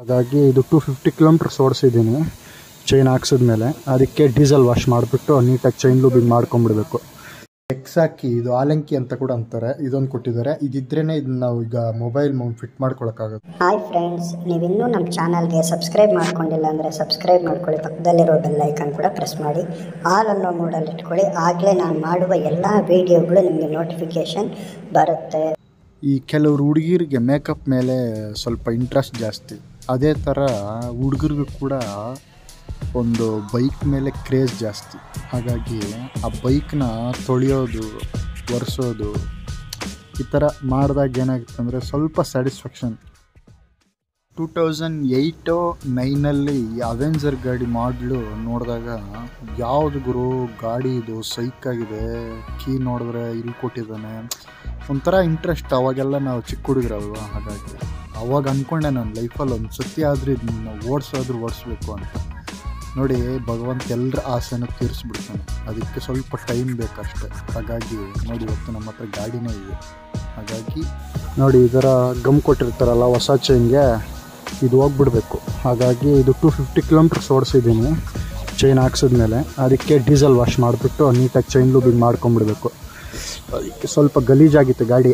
ಹಾಗಾಗಿ ಇದು two fifty kilometres ಓಡಿಸಿದ್ದೀನಿ ಚೈನ್ ಹಾಕ್ಸಿದ್ಮೇಲೆ ಅದಕ್ಕೆ ಡೀಸೆಲ್ ವಾಶ್ ಮಾಡಿಬಿಟ್ಟು ನೀಟಾಗಿ ಚೈನ್ ಲೂಬಿಂಗ್ ಮಾಡ್ಕೊಂಡ್ಬಿಡ್ಬೇಕು ಎಕ್ಸಾಕಿ ಇದು ಆಲಂಕಿ ಅಂತ ಕೂಡ ಅಂತಾರೆ ಇದೊಂದು ಕೊಟ್ಟಿದ್ದಾರೆ ಇದಿದ್ರೇನೆ ಇದನ್ನ ನಾವು ಈಗ ಮೊಬೈಲ್ ಮೌಂಟ್ ಫಿಟ್ ಮಾಡ್ಕೊಳಕ್ಕಾಗುತ್ತೆ ಹಾಯ್ ಫ್ರೆಂಡ್ಸ್ ನೀವಿನ್ನೂ ನಮ್ಮ ಚಾನಲ್ಗೆ ಸಬ್ಸ್ಕ್ರೈಬ್ ಮಾಡ್ಕೊಂಡಿಲ್ಲ ಅಂದರೆ ಸಬ್ಸ್ಕ್ರೈಬ್ ಮಾಡ್ಕೊಳ್ಳಿ ಪಕ್ಕದಲ್ಲಿರೋ ಬೆಲ್ ಐಕನ್ ಕೂಡ ಪ್ರೆಸ್ ಮಾಡಿ ಆಲ್ ಅನ್ನೋ ಮೋಡಲ್ಲಿ ಇಟ್ಕೊಳ್ಳಿ ಆಗಲೇ ನಾನು ಮಾಡುವ ಎಲ್ಲ ವೀಡಿಯೋಗಳು ನಿಮಗೆ ನೋಟಿಫಿಕೇಷನ್ ಬರುತ್ತೆ ಈ ಕೆಲವರು ಹುಡುಗಿರಿಗೆ ಮೇಕಪ್ ಮೇಲೆ ಸ್ವಲ್ಪ ಇಂಟ್ರೆಸ್ಟ್ ಜಾಸ್ತಿ ಅದೇ ಥರ ಹುಡುಗರಿಗೂ ಕೂಡ ಒಂದು ಬೈಕ್ ಮೇಲೆ ಕ್ರೇಜ್ ಜಾಸ್ತಿ ಹಾಗಾಗಿ ಆ ಬೈಕ್ನ ತೊಳೆಯೋದು ಒರೆಸೋದು ಈ ಥರ ಮಾಡಿದಾಗ ಏನಾಗುತ್ತೆ ಅಂದರೆ ಸ್ವಲ್ಪ ಸ್ಯಾಟಿಸ್ಫ್ಯಾಕ್ಷನ್ ಟೂ ತೌಸಂಡ್ ಏಯ್ಟು ನೈನಲ್ಲಿ ಅವೆಂಜರ್ ಗಾಡಿ ಮಾಡಲು ನೋಡಿದಾಗ ಯಾವುದು ಗುರು ಗಾಡಿ ಇದು ಸೈಕಾಗಿದೆ ಕೀ ನೋಡಿದ್ರೆ ಇಲ್ಲಿ ಕೊಟ್ಟಿದ್ದಾನೆ ಒಂಥರ ಇಂಟ್ರೆಸ್ಟ್ ಅವಾಗೆಲ್ಲ ನಾವು ಚಿಕ್ಕ ಹುಡುಗರಲ್ವ ಹಾಗಾಗಿ ಅವಾಗ ಅಂದ್ಕೊಂಡೆ ನನ್ನ ಲೈಫಲ್ಲಿ ಒಂದು ಸತಿ ಆದರೂ ಇದನ್ನ ಓಡಿಸೋದ್ರೂ ಓಡಿಸ್ಬೇಕು ಅಂತ ನೋಡಿ ಭಗವಂತ ಎಲ್ಲರ ಆಸೆನೂ ತೀರಿಸ್ಬಿಡ್ತಾನೆ ಅದಕ್ಕೆ ಸ್ವಲ್ಪ ಟೈಮ್ ಬೇಕಷ್ಟೆ ಹಾಗಾಗಿ ನೋಡಿ ಇವತ್ತು ನಮ್ಮ ಹತ್ರ ಗಾಡಿನೇ ಇದೆ ಹಾಗಾಗಿ ನೋಡಿ ಇದರ ಗಮ್ ಕೊಟ್ಟಿರ್ತಾರಲ್ಲ ಹೊಸ ಚೈನ್ಗೆ ಇದು ಹೋಗ್ಬಿಡ್ಬೇಕು ಹಾಗಾಗಿ ಇದು ಟೂ ಫಿಫ್ಟಿ ಕಿಲೋಮೀಟರ್ಸ್ ಓಡಿಸಿದ್ದೀನಿ ಚೈನ್ ಹಾಕ್ಸಿದ್ಮೇಲೆ ಅದಕ್ಕೆ ಡೀಸೆಲ್ ವಾಶ್ ಮಾಡಿಬಿಟ್ಟು ನೀಟಾಗಿ ಚೈನ್ ಲೂಬಿಂಗ್ ಮಾಡ್ಕೊಂಬಿಡ್ಬೇಕು ಅದಕ್ಕೆ ಸ್ವಲ್ಪ ಗಲೀಜಾಗಿತ್ತು ಗಾಡಿ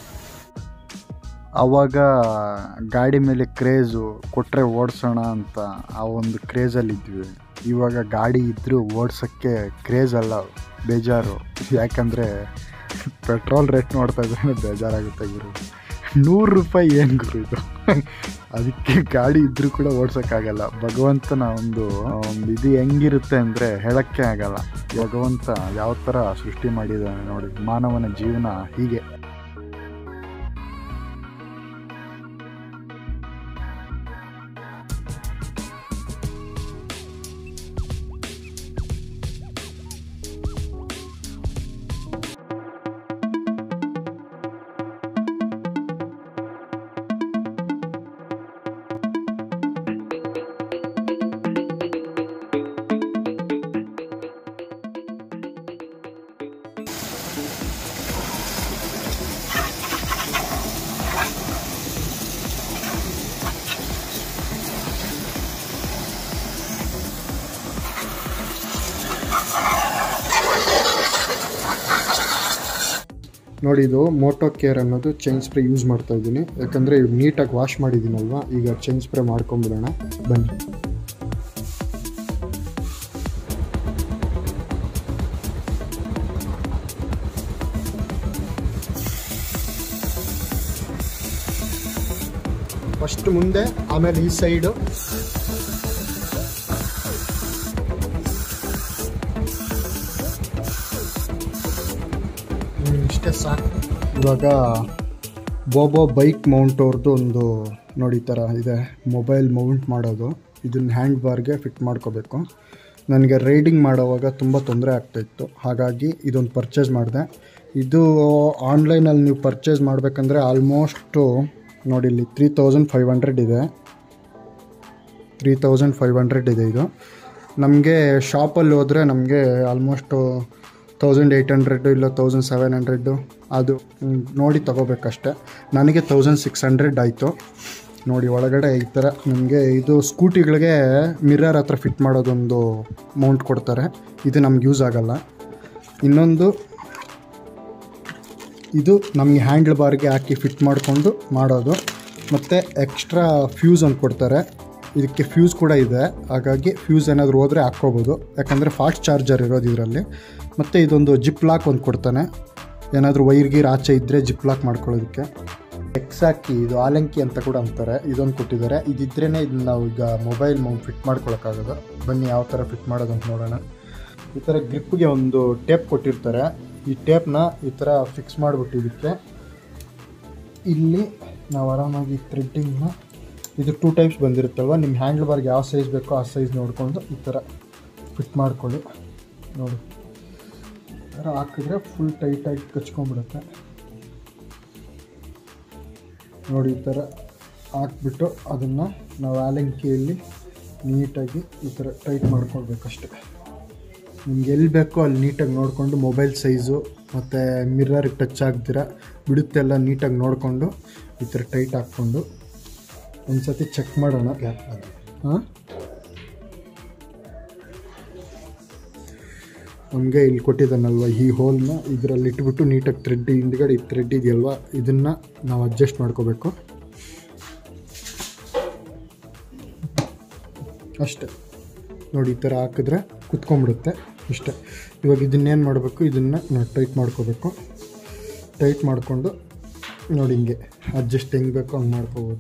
ಆವಾಗ ಗಾಡಿ ಮೇಲೆ ಕ್ರೇಜು ಕೊಟ್ಟರೆ ಓಡಿಸೋಣ ಅಂತ ಆ ಒಂದು ಕ್ರೇಜಲ್ಲಿದ್ವಿ ಇವಾಗ ಗಾಡಿ ಇದ್ದರೂ ಓಡ್ಸೋಕ್ಕೆ ಕ್ರೇಜ್ ಅಲ್ಲ ಬೇಜಾರು ಯಾಕಂದರೆ ಪೆಟ್ರೋಲ್ ರೇಟ್ ನೋಡ್ತಾ ಇದ್ರೆ ಬೇಜಾರಾಗುತ್ತೆ ಗುರು ನೂರು ರೂಪಾಯಿ ಏನು ಗುರು ಇದು ಅದಕ್ಕೆ ಗಾಡಿ ಇದ್ದರೂ ಕೂಡ ಓಡ್ಸೋಕ್ಕಾಗಲ್ಲ ಭಗವಂತನ ಒಂದು ಒಂದು ಇದು ಹೆಂಗಿರುತ್ತೆ ಅಂದರೆ ಹೇಳೋಕ್ಕೆ ಆಗಲ್ಲ ಭಗವಂತ ಯಾವ ಥರ ಸೃಷ್ಟಿ ಮಾಡಿದ್ದಾನೆ ನೋಡಿ ಮಾನವನ ಜೀವನ ಹೀಗೆ ನೋಡಿ ಇದು ಮೋಟೋ ಕೇರ್ ಅನ್ನೋದು ಚೈನ್ ಸ್ಪ್ರೇ ಯೂಸ್ ಮಾಡ್ತಾ ಇದ್ದೀನಿ ಯಾಕಂದರೆ ನೀಟಾಗಿ ವಾಶ್ ಮಾಡಿದ್ದೀನಲ್ವಾ ಈಗ ಚೈನ್ ಸ್ಪ್ರೇ ಮಾಡ್ಕೊಂಬಿಡೋಣ ಬನ್ನಿ ಫಸ್ಟ್ ಮುಂದೆ ಆಮೇಲೆ ಈ ಸೈಡು ಹ್ಮ್, ಇಷ್ಟೇ ಸಾಕು ಇವಾಗ ಬೋಬೋ ಬೈಕ್ ಮೌಂಟ್ ಅವ್ರದ್ದು ಒಂದು ನೋಡಿ ಈ ಥರ ಇದೆ ಮೊಬೈಲ್ ಮೌಂಟ್ ಮಾಡೋದು ಇದನ್ನ ಹ್ಯಾಂಡ್ ಬಾರ್ಗೆ ಫಿಟ್ ಮಾಡ್ಕೋಬೇಕು ನನಗೆ ರೈಡಿಂಗ್ ಮಾಡೋವಾಗ ತುಂಬ ತೊಂದರೆ ಆಗ್ತಾಯಿತ್ತು ಹಾಗಾಗಿ ಇದೊಂದು ಪರ್ಚೇಸ್ ಮಾಡಿದೆ ಇದು ಆನ್ಲೈನಲ್ಲಿ ನೀವು ಪರ್ಚೇಸ್ ಮಾಡಬೇಕಂದ್ರೆ ಆಲ್ಮೋಸ್ಟು ನೋಡಿ ಇಲ್ಲಿ ತ್ರೀ ತೌಸಂಡ್ ಫೈವ್ ಹಂಡ್ರೆಡ್ ಇದೆ ತ್ರೀ ತೌಸಂಡ್ ಫೈವ್ ಹಂಡ್ರೆಡ್ ಇದೆ ಇದು ನಮಗೆ ಶಾಪಲ್ಲಿ ಹೋದರೆ ನಮಗೆ ಆಲ್ಮೋಸ್ಟು ತೌಸಂಡ್ ಏಯ್ಟ್ ಹಂಡ್ರೆಡು ಇಲ್ಲ ತೌಸಂಡ್ ಸೆವೆನ್ ಹಂಡ್ರೆಡ್ಡು ಅದು ಹ್ಮ್, ನೋಡಿ ತಗೋಬೇಕಷ್ಟೆ ನನಗೆ ತೌಸಂಡ್ ಸಿಕ್ಸ್ ಹಂಡ್ರೆಡ್ ಆಯಿತು ನೋಡಿ ಒಳಗಡೆ ಈ ಥರ ನಮಗೆ ಇದು ಸ್ಕೂಟಿಗಳಿಗೆ ಮಿರರ್ ಹತ್ರ ಫಿಟ್ ಮಾಡೋದೊಂದು ಮೌಂಟ್ ಕೊಡ್ತಾರೆ ಇದು ನಮ್ಗೆ ಯೂಸ್ ಆಗಲ್ಲ ಇನ್ನೊಂದು ಇದು ನಮಗೆ ಹ್ಯಾಂಡ್ಲ್ ಬಾರ್ಗೆ ಹಾಕಿ ಫಿಟ್ ಮಾಡಿಕೊಂಡು ಮಾಡೋದು ಮತ್ತು ಎಕ್ಸ್ಟ್ರಾ ಫ್ಯೂಸ್ ಅಂತ ಕೊಡ್ತಾರೆ ಇದಕ್ಕೆ ಫ್ಯೂಸ್ ಕೂಡ ಇದೆ ಹಾಗಾಗಿ ಫ್ಯೂಸ್ ಏನಾದರೂ ಹೋದರೆ ಹಾಕ್ಕೋಬೋದು ಯಾಕಂದರೆ ಫಾಸ್ಟ್ ಚಾರ್ಜರ್ ಇರೋದು ಇದರಲ್ಲಿ ಮತ್ತು ಇದೊಂದು ಜಿಪ್ ಲಾಕ್ ಒಂದು ಕೊಡ್ತಾನೆ ಏನಾದರೂ ವೈರ್ ಗೀರ್ ಆಚೆ ಇದ್ದರೆ ಜಿಪ್ ಲಾಕ್ ಮಾಡ್ಕೊಳ್ಳೋದಕ್ಕೆ ಎಕ್ಸಾಕಿ ಇದು ಆಲಂಕಿ ಅಂತ ಕೂಡ ಅಂತಾರೆ ಇದೊಂದು ಕೊಟ್ಟಿದ್ದಾರೆ ಇದಿದ್ರೇ ಇದನ್ನ ನಾವು ಈಗ ಮೊಬೈಲ್ ಮೌಂಟ್ ಫಿಟ್ ಮಾಡ್ಕೊಳಕ್ಕಾಗೋದು ಬನ್ನಿ ಯಾವ ಥರ ಫಿಟ್ ಮಾಡೋದು ಅಂತ ನೋಡೋಣ ಈ ಥರ ಗ್ರಿಪ್ಗೆ ಒಂದು ಟೇಪ್ ಕೊಟ್ಟಿರ್ತಾರೆ ಈ ಟೇಪ್ನ ಈ ಥರ ಫಿಕ್ಸ್ ಮಾಡಿಬಿಟ್ಟು ಇದಕ್ಕೆ ಇಲ್ಲಿ ನಾವು ಆರಾಮಾಗಿ ಥ್ರೆಡ್ಡಿಂಗ್ನ ಇದು ಟೂ ಟೈಪ್ಸ್ ಬಂದಿರುತ್ತಲ್ವ ನಿಮ್ಮ ಹ್ಯಾಂಡ್ಲ್ ಬಾರ್ಗೆ ಯಾವ ಸೈಜ್ ಬೇಕೋ ಆ ಸೈಜ್ ನೋಡಿಕೊಂಡು ಈ ಥರ ಫಿಟ್ ಮಾಡ್ಕೊಳ್ಳಿ ನೋಡಿ ಈ ಥರ ಹಾಕಿದ್ರೆ ಫುಲ್ ಟೈಟಾಗಿ ಕಚ್ಕೊಂಡ್ಬಿಡುತ್ತೆ ನೋಡಿ ಈ ಥರ ಹಾಕ್ಬಿಟ್ಟು ಅದನ್ನು ನಾವು ಆಲಂಕಿಯಲ್ಲಿ ನೀಟಾಗಿ ಈ ಥರ ಟೈಟ್ ಮಾಡ್ಕೊಳ್ಬೇಕಷ್ಟೆ ನಿಮ್ಗೆ ಎಲ್ಲಿ ಬೇಕೋ ಅಲ್ಲಿ ನೀಟಾಗಿ ನೋಡಿಕೊಂಡು ಮೊಬೈಲ್ ಸೈಜು ಮತ್ತು ಮಿರರ್ಗೆ ಟಚ್ ಆಗ್ದಿರ ಬಿಡುತ್ತೆಲ್ಲ ನೀಟಾಗಿ ನೋಡಿಕೊಂಡು ಈ ಥರ ಟೈಟ್ ಹಾಕ್ಕೊಂಡು ಒಂದು ಸತಿ ಚೆಕ್ ಮಾಡೋಣ ಹಾಂ ನಮಗೆ ಇಲ್ಲಿ ಕೊಟ್ಟಿದ್ದಾನಲ್ವ ಈ ಹೋಲ್ನ ಇದರಲ್ಲಿ ಇಟ್ಬಿಟ್ಟು ನೀಟಾಗಿ ಥ್ರೆಡ್ ಹಿಂದ್ಗಡೆ ಈ ಥ್ರೆಡ್ ಇದೆಯಲ್ವ ಇದನ್ನು ನಾವು ಅಡ್ಜಸ್ಟ್ ಮಾಡ್ಕೋಬೇಕು ಅಷ್ಟೆ ನೋಡಿ ಈ ಥರ ಹಾಕಿದ್ರೆ ಕುತ್ಕೊಂಡ್ಬಿಡುತ್ತೆ ಇಷ್ಟೆ ಇವಾಗ ಇದನ್ನೇನು ಮಾಡಬೇಕು ಇದನ್ನು ನಾವು ಟೈಟ್ ಮಾಡ್ಕೋಬೇಕು ಟೈಟ್ ಮಾಡಿಕೊಂಡು ನೋಡಿ ಹಿಂಗೆ ಅಡ್ಜಸ್ಟ್ ಹೆಂಗೆ ಬೇಕೋ ಹಂಗೆ ಮಾಡ್ಕೋಬೋದು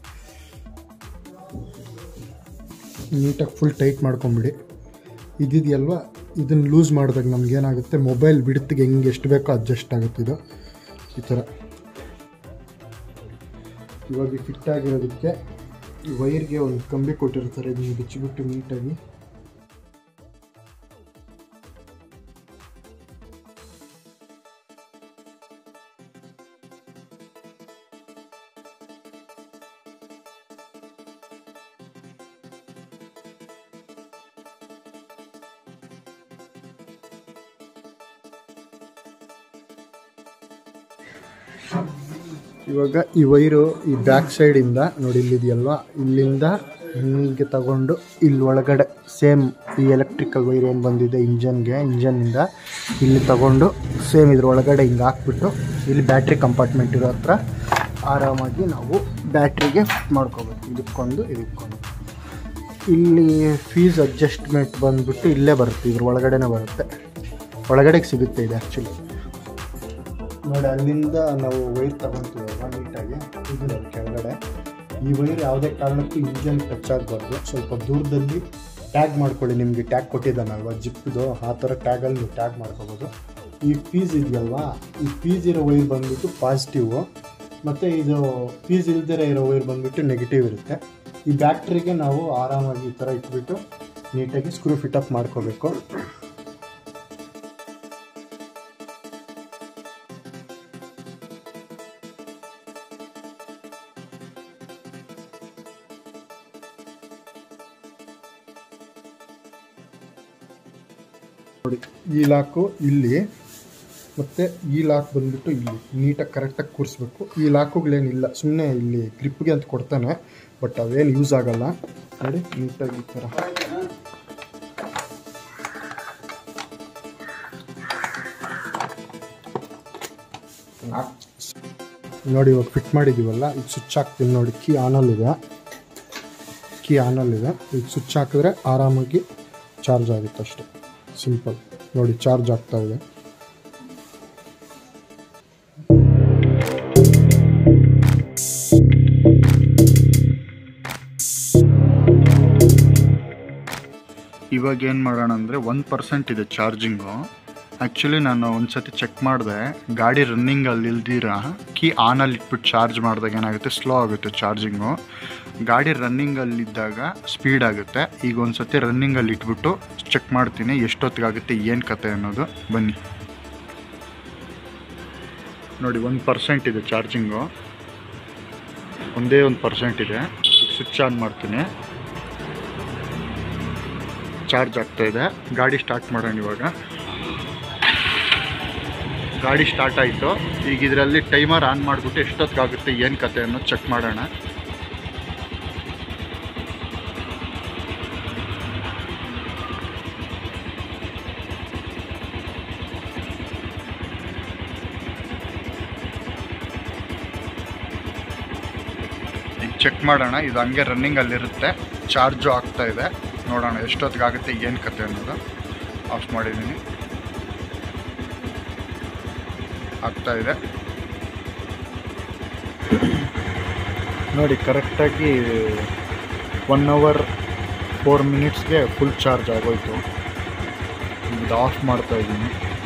ನೀಟಾಗಿ ಫುಲ್ ಟೈಟ್ ಮಾಡ್ಕೊಂಬಿಡಿ ಇದಿದೆಯಲ್ವ ಇದನ್ನು ಲೂಸ್ ಮಾಡಿದಾಗ ನಮಗೇನಾಗುತ್ತೆ ಮೊಬೈಲ್ ಬಿಡ್ತಿಗೆ ಹೆಂಗೆ ಎಷ್ಟು ಬೇಕೋ ಅಡ್ಜಸ್ಟ್ ಆಗುತ್ತೆ ಇದು ಈ ಥರ ಇವಾಗ ಫಿಟ್ ಆಗಿರೋದಕ್ಕೆ ಈ ವೈರ್ಗೆ ಒಂದು ಕಂಬಿ ಕೊಟ್ಟಿರ್ತಾರೆ ಇದನ್ನು ಬಿಚ್ಚಿಬಿಟ್ಟು ನೀಟಾಗಿ ಇವಾಗ ಈ ವೈರು ಈ ಬ್ಯಾಕ್ ಸೈಡಿಂದ ನೋಡಿ ಇಲ್ಲಿದೆಯಲ್ವಾ ಇಲ್ಲಿಂದ ಹಿಂಗೆ ತಗೊಂಡು ಇಲ್ಲಿ ಒಳಗಡೆ ಸೇಮ್ ಈ ಎಲೆಕ್ಟ್ರಿಕಲ್ ವೈರ್ ಏನು ಬಂದಿದೆ ಇಂಜನ್ಗೆ ಇಂಜನ್ನಿಂದ ಇಲ್ಲಿ ತಗೊಂಡು ಸೇಮ್ ಇದ್ರ ಒಳಗಡೆ ಹಿಂಗೆ ಹಾಕ್ಬಿಟ್ಟು ಇಲ್ಲಿ ಬ್ಯಾಟ್ರಿ ಕಂಪಾರ್ಟ್ಮೆಂಟ್ ಇರೋ ಹತ್ರ ಆರಾಮಾಗಿ ನಾವು ಬ್ಯಾಟ್ರಿಗೆ ಫಿಟ್ ಮಾಡ್ಕೋಬೇಕು ಇದಕ್ಕೊಂದು ಇದಕ್ಕೊಂದು ಇಲ್ಲಿ ಫೀಸ್ ಅಡ್ಜಸ್ಟ್ಮೆಂಟ್ ಬಂದ್ಬಿಟ್ಟು ಇಲ್ಲೇ ಬರುತ್ತೆ ಇದ್ರ ಒಳಗಡೆನೇ ಬರುತ್ತೆ ಒಳಗಡೆಗೆ ಸಿಗುತ್ತೆ ಇದು ಆ್ಯಕ್ಚುಲಿ ನೋಡಿ ಅಲ್ಲಿಂದ ನಾವು ವೈರ್ ತಗೊತೀವಲ್ವ ನೀಟಾಗಿ ಇದು ನೋಡಿ ಕೆಳಗಡೆ ಈ ವೈರ್ ಯಾವುದೇ ಕಾರಣಕ್ಕೂ ಇಂಜನ್ ಟಚ್ ಆಗಬಾರ್ದು ಸ್ವಲ್ಪ ದೂರದಲ್ಲಿ ಟ್ಯಾಗ್ ಮಾಡ್ಕೊಳ್ಳಿ ನಿಮಗೆ ಟ್ಯಾಗ್ ಕೊಟ್ಟಿದ್ದಾನಲ್ವ ಜಿಪ್ದು ಆ ಥರ ಟ್ಯಾಗಲ್ಲಿ ಟ್ಯಾಗ್ ಮಾಡ್ಕೋಬೋದು ಈ ಫೀಸ್ ಇದೆಯಲ್ವಾ ಈ ಫೀಸ್ ಇರೋ ವೈರ್ ಬಂದ್ಬಿಟ್ಟು ಪಾಸಿಟಿವು ಮತ್ತು ಇದು ಫೀಸ್ ಇಲ್ದಿರೋ ಇರೋ ವೈರ್ ಬಂದ್ಬಿಟ್ಟು ನೆಗೆಟಿವ್ ಇರುತ್ತೆ ಈ ಬ್ಯಾಟ್ರಿಗೆ ನಾವು ಆರಾಮಾಗಿ ಈ ಥರ ಇಟ್ಬಿಟ್ಟು ನೀಟಾಗಿ ಸ್ಕ್ರೂ ಫಿಟಪ್ ಮಾಡ್ಕೋಬೇಕು ನೋಡಿ ಈ ಲಾಕು ಇಲ್ಲಿ ಮತ್ತು ಈ ಲಾಕ್ ಬಂದ್ಬಿಟ್ಟು ಇಲ್ಲಿ ನೀಟಾಗಿ ಕರೆಕ್ಟಾಗಿ ಕೂರಿಸ್ಬೇಕು ಈ ಲಾಕುಗಳೇನಿಲ್ಲ ಸುಮ್ಮನೆ ಇಲ್ಲಿ ಗ್ರಿಪ್ಗೆ ಅಂತ ಕೊಡ್ತಾನೆ ಬಟ್ ಅವೇನು ಯೂಸ್ ಆಗಲ್ಲ ನೋಡಿ ನೀಟಾಗಿ ಈ ಥರ ನೋಡಿ ಇವಾಗ ಫಿಟ್ ಮಾಡಿದ್ದೀವಲ್ಲ ಈಗ ಸ್ವಿಚ್ ಹಾಕ್ತೀನಿ ನೋಡಿ ಕೀ ಆನಲ್ಲಿದೆ ಕೀ ಆನಲ್ಲಿದೆ ಈಗ ಸ್ವಿಚ್ ಹಾಕಿದ್ರೆ ಆರಾಮಾಗಿ ಚಾರ್ಜ್ ಆಗುತ್ತೆ ಅಷ್ಟೆ ಸಿಂಪಲ್ ನೋಡಿ ಚಾರ್ಜ್ ಆಗ್ತಾ ಇದೆ ಇವಾಗ ಏನು ಮಾಡೋಣ ಅಂದರೆ ಒನ್ ಪರ್ಸೆಂಟ್ ಇದೆ ಚಾರ್ಜಿಂಗು ಆ್ಯಕ್ಚುಲಿ ನಾನು ಒಂದು ಸತಿ ಚೆಕ್ ಮಾಡಿದೆ ಗಾಡಿ ರನ್ನಿಂಗಲ್ಲಿ ಇಲ್ದಿರ ಕೀ ಆನಲ್ಲಿ ಇಟ್ಬಿಟ್ಟು ಚಾರ್ಜ್ ಮಾಡಿದಾಗ ಏನಾಗುತ್ತೆ ಸ್ಲೋ ಆಗುತ್ತೆ ಚಾರ್ಜಿಂಗು ಗಾಡಿ ರನ್ನಿಂಗಲ್ಲಿದ್ದಾಗ ಸ್ಪೀಡ್ ಆಗುತ್ತೆ ಈಗ ಒಂದು ಸತಿ ರನ್ನಿಂಗಲ್ಲಿ ಇಟ್ಬಿಟ್ಟು ಚೆಕ್ ಮಾಡ್ತೀನಿ ಎಷ್ಟೊತ್ತಿಗಾಗುತ್ತೆ ಏನು ಕತೆ ಅನ್ನೋದು ಬನ್ನಿ ನೋಡಿ ಒಂದು ಪರ್ಸೆಂಟ್ ಇದೆ ಚಾರ್ಜಿಂಗು ಒಂದೇ ಒಂದು ಪರ್ಸೆಂಟ್ ಇದೆ ಈಗ ಸ್ವಿಚ್ ಆನ್ ಮಾಡ್ತೀನಿ ಚಾರ್ಜ್ ಆಗ್ತಾ ಇದೆ ಗಾಡಿ ಸ್ಟಾರ್ಟ್ ಮಾಡೋಣ ಇವಾಗ ಗಾಡಿ ಸ್ಟಾರ್ಟ್ ಆಯಿತು ಈಗ ಇದರಲ್ಲಿ ಟೈಮರ್ ಆನ್ ಮಾಡಿಬಿಟ್ಟು ಎಷ್ಟೊತ್ತಿಗಾಗುತ್ತೆ ಏನು ಕತೆ ಅನ್ನೋದು ಚೆಕ್ ಮಾಡೋಣ ಈಗ ಚೆಕ್ ಮಾಡೋಣ ಇದು ಹಂಗೆ ರನ್ನಿಂಗಲ್ಲಿರುತ್ತೆ ಚಾರ್ಜು ಆಗ್ತಾ ಇದೆ ನೋಡೋಣ ಎಷ್ಟೊತ್ತಿಗಾಗುತ್ತೆ ಏನು ಕತೆ ಅನ್ನೋದು ಆಫ್ ಮಾಡಿದ್ದೀನಿ ಆಗ್ತಾ ಇದೆ ನೋಡಿ ಕರೆಕ್ಟಾಗಿ ಒನ್ ಅವರ್ ಫೋರ್ ಮಿನಿಟ್ಸ್ಗೆ ಫುಲ್ ಚಾರ್ಜ್ ಆಗೋಯ್ತು ಇದು ಆಫ್ ಮಾಡ್ತಾ ಇದ್ದೀನಿ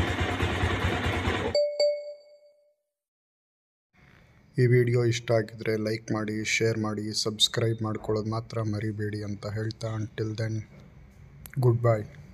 ಈ ವಿಡಿಯೋ ಇಷ್ಟ ಆಗಿದ್ರೆ ಲೈಕ್ ಮಾಡಿ ಶೇರ್ ಮಾಡಿ ಸಬ್ಸ್ಕ್ರೈಬ್ ಮಾಡ್ಕೊಳ್ಳೋದು ಮಾತ್ರ ಮರಿಬೇಡಿ ಅಂತ ಹೇಳ್ತಾ ಅಂಟಿಲ್ ದೆನ್ ಗುಡ್ ಬಾಯ್